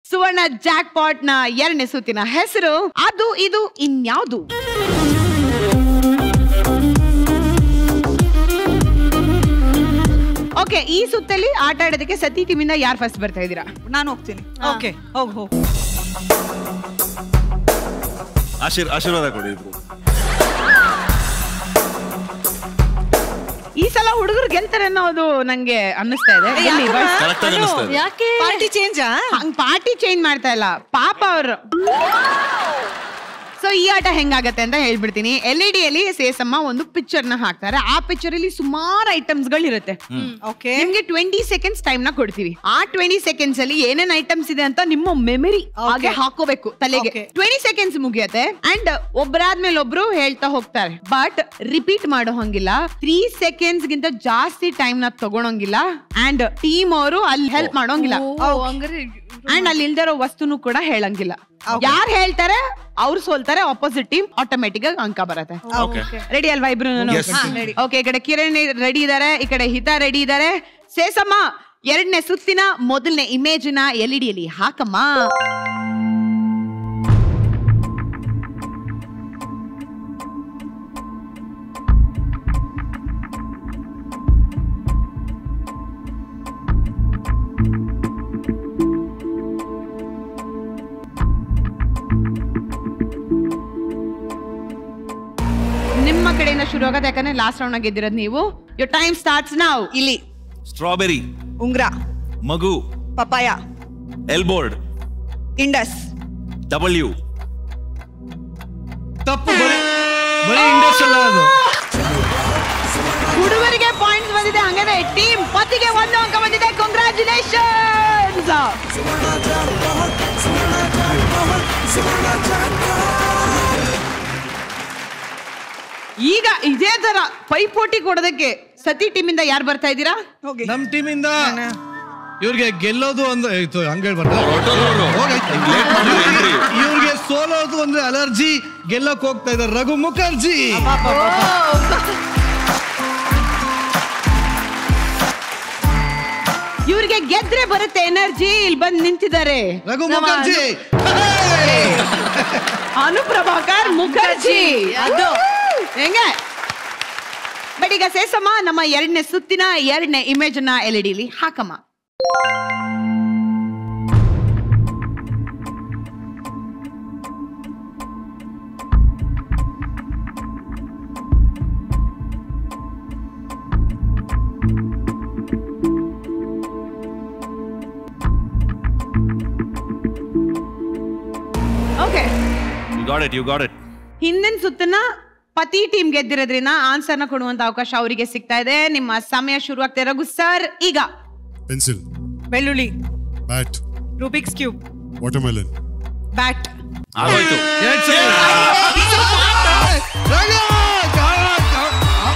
ಸುವರ್ಣ Jack pot ನ ಎರಡನೇ ಸುತ್ತಿನ ಹೆಸರು ಅದು ಇದು ಇನ್ಯಾವುದು ಓಕೆ ಈ ಸುತ್ತಲ್ಲಿ ಆಟ ಆಡೋದಕ್ಕೆ ಸತಿ ಟೀಮಿಂದ ಯಾರು ಫಸ್ಟ್ ಬರ್ತಾ ಇದ್ದೀರಾ ನಾನು ಹೋಗ್ತೀನಿ ಓಕೆ ಹೋಗ್ ಹೋಗ್ ಆಶೀರ್ ಆಶೀರ್ವಾದ ಕೊಡಿ ಇಬ್ರು ಈ ಸಲ ಹುಡುಗರು ಗೆಲ್ತಾರೆ ಅನ್ನೋದು ನಂಗೆ ಅನ್ನಿಸ್ತಾ ಇದೆ ಎಲ್ಲಿ ಬಸ್? ಕರೆಕ್ಟ್ ಆಗಿ ಅನಿಸ್ತಾ ಇದೆ ಯಾಕೆ ಪಾರ್ಟಿ ಚೇಂಜಾ ಹಂಗ್ ಪಾರ್ಟಿ ಚೇಂಜ್ ಮಾಡ್ತಾ ಇಲ್ಲ ಪಾಪ ಅವರು ಸೊ ಈ ಆಟ ಹೆಂಗಾಗತ್ತೆ ಅಂತ ಹೇಳ್ಬಿಡ್ತೀನಿ ಎಲ್ ಇ ಡಿಯಲ್ಲಿ ಸೇಸಮ್ಮ ಒಂದು ಪಿಕ್ಚರ್ ನ ಹಾಕ್ತಾರೆ ಆ ಪಿಕ್ಚರ್ ಅಲ್ಲಿ ಸುಮಾರು ಐಟಮ್ಸ್ ಗಳು ಇರುತ್ತೆ ಓಕೆ ನಿಮ್ಗೆ ಟ್ವೆಂಟಿ ಸೆಕೆಂಡ್ಸ್ ಟೈಮ್ ನ ಕೊಡ್ತೀವಿ ಆ ಟ್ವೆಂಟಿ ಸೆಕೆಂಡ್ಸ್ ಅಲ್ಲಿ ಏನೇನ್ ಐಟಮ್ಸ್ ಇದೆ ಅಂತ ನಿಮ್ಮ ಮೆಮರಿ ಹಾಗೆ ಹಾಕೋಬೇಕು ತಲೆಗೆ Okay. ಟ್ವೆಂಟಿ ಸೆಕೆಂಡ್ಸ್ ಮುಗಿಯತ್ತೆ ಅಂಡ್ ಒಬ್ಬರಾದ್ಮೇಲೆ ಒಬ್ರು ಹೇಳ್ತಾ ಹೋಗ್ತಾರೆ ಬಟ್ ರಿಪೀಟ್ ಮಾಡೋ ಹಂಗಿಲ್ಲ ತ್ರೀ ಸೆಕೆಂಡ್ಸ್ ಗಿಂತ ಜಾಸ್ತಿ ಟೈಮ್ ನ ತಗೊಳಂಗಿಲ್ಲ ಅಂಡ್ ಟೀಮ್ ಅವರು ಅಲ್ಲಿ ಹೆಲ್ಪ್ ಮಾಡೋಂಗಿಲ್ಲ ಹಂಗಾರೆ ಅಂಡ್ ಅಲ್ಲಿ ಇಲ್ದಿರೋ ವಸ್ತುನು ಕೂಡ ಹೇಳಂಗಿಲ್ಲ ಯಾರು ಹೇಳ್ತಾರೆ ಅವ್ರು ಸೋಲ್ತಾರೆ ಆಪೋಸಿಟ್ ಟೀಮ್ ಆಟೋಮೆಟಿಕ್ ಆಗಿ ಅಂಕ ಬರುತ್ತೆ ಓಕೆ ರೆಡಿ ಅಲ್ವಾ ಇಬ್ರು Yes. ಓಕೆ ಈ ಕಡೆ ಕಿರಣ್ ರೆಡಿ ಇದಾರೆ ಈ ಕಡೆ ಹಿತಾ ರೆಡಿ ಇದಾರೆ ಸೇಸಮ್ಮ ಎರಡನೇ ಸುತ್ತಿನ ಮೊದಲನೇ ಇಮೇಜ್ನ ಎಲ್ ಇ ಡಿಯಲ್ಲಿ ಹಾಕಮ್ಮ ನಿಮ್ಮ ಕಡೆಯಿಂದ ಶುರು ಆಗೋದು ಯಾಕಂದ್ರೆ ಲಾಸ್ಟ್ ರೌಂಡ್ ಗೆದ್ದಿರೋದು ನೀವು ಯೋರ್ ಟೈಮ್ ಸ್ಟಾರ್ಟ್ಸ್ ನಾವು ಇಲ್ಲಿ ಸ್ಟ್ರಾಬೆರಿ ಉಂಗ್ರ ಮಗು ಪಪಾಯ ಎಲ್ಬೋರ್ಡ್ ಇಂಡಸ್ ಡಬ್ಲ್ಯೂ ತಪ್ಪು ಬರೀ ಬರೀ ಇಂಡಸ್ ಅಲ್ಲ ಅದು ಹುಡುಗರಿಗೆ ಪಾಯಿಂಟ್ಸ್ ಬಂದಿದೆ ಹಂಗಾದ್ರೆ ಟೀಮ್ ಪತಿಗೆ ಒಂದು ಅಂಕ ಬಂದಿದೆ ಕಂಗ್ರಾಚುಲೇಷನ್ಸ್ ಈಗ ಇದೇ ತರ ಪೈಪೋಟಿ ಕೊಡೋದಕ್ಕೆ ಸತಿ ಟೀಮಿಂದ ಯಾರು ಬರ್ತಾ ಇದ್ದೀರಾ ಹೋಗಿ ನಮ್ ಟೀಮಿಂದ ಇವ್ರಿಗೆ ಗೆಲ್ಲೋದು ಅಂದ್ರೆ ಆಯ್ತು ಹಂಗ ಹೇಳ್ಬಾರ್ದು ಹೊರಟೋದ್ರು. ಹೋಗಾಯ್ತು. ಹಿಂಗ್ late ಮಾಡಿದ್ರೆ entry. ಇವ್ರಿಗೆ ಸೋಲೋದು ಅಂದ್ರೆ ಅಲರ್ಜಿ ಗೆಲ್ಲಕ್ ಹೋಗ್ತಾ ಇದಾರೆ ರಘು ಮುಖರ್ಜಿ ಇವ್ರಿಗೆ ಗೆದ್ರೆ ಬರುತ್ತೆ ಎನರ್ಜಿ ಇಲ್ಲಿ ಬಂದು ನಿಂತಿದ್ದಾರೆ ರಘು ಮುಖರ್ಜಿ ಅನುಪ್ರಭಾಕರ್ ಮುಖರ್ಜಿ ಅದು ಹೆಂಗೆ ಬಟ್ ಈಗ ಸೇಸಮ್ಮ ನಮ್ಮ ಎರಡನೇ ಸುತ್ತಿನ ಎರಡನೇ ಇಮೇಜ್ ನ ಎಲ್ ಇ ಡಿಲಿ ಹಾಕಮ್ಮ okay you got it you got it ಹಿಂದಿನ ಸುತ್ತನ್ನ ಪತಿ ಟೀಮ್ ಗೆದ್ದಿರೋದ್ರಿಂದ ಆನ್ಸರ್ನ ಕೊಡುವಂತ ಅವಕಾಶ ಅವರಿಗೆ ಸಿಗ್ತಾ ಇದೆ ನಿಮ್ಮ ಸಮಯ ಶುರು ಆಗ್ತಾ ರಘು ಸರ್ ಈಗ ಪೆನ್ಸಿಲ್ ಬೆಳ್ಳುಳ್ಳಿ bat Rubik's cube watermelon bat ಆಗೋಯ್ತು ಎರಡ್ ಸಲ. ರಘು! ಕಾಳ, ಕಾಳ.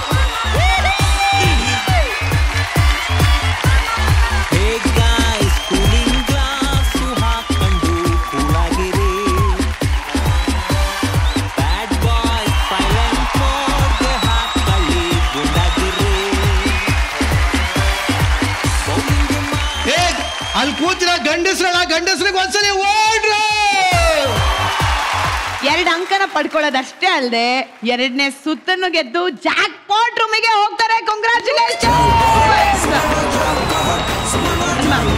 Hey guys, cooling glass ಹಾಕೊಂಡು ಕೂಲಾಗಿರಿ ಬ್ಯಾಡ್ ಬಾಯ್ ಸೈಲೆಂಟ್ ಮೋಡ್ಗೆ ಹಾಕೊಳ್ಳಿ ಗುಂಡಾಗಿರಿ ಬೌಲಿಂಗ್ ಏ, ಅಲ್ಲಿ ಕೂತಿರೋ ಗಂಡಸ್ರಲ್ಲ ಗಂಡಸ್ರಿಗೆ ಒಂದ್ಸಲಿ ಓಡ್ರು ಎರಡು ಅಂಕನ ಪಡ್ಕೊಳ್ಳೋದಷ್ಟೇ ಅಲ್ಲದೆ ಎರಡನೇ ಸುತ್ತನ್ನು ಗೆದ್ದು ಜಾಕ್ ಪಾಟ್ ರೂಮಿಗೆ ಹೋಗ್ತಾರೆ ಕಂಗ್ರಾಚುಲೇಷನ್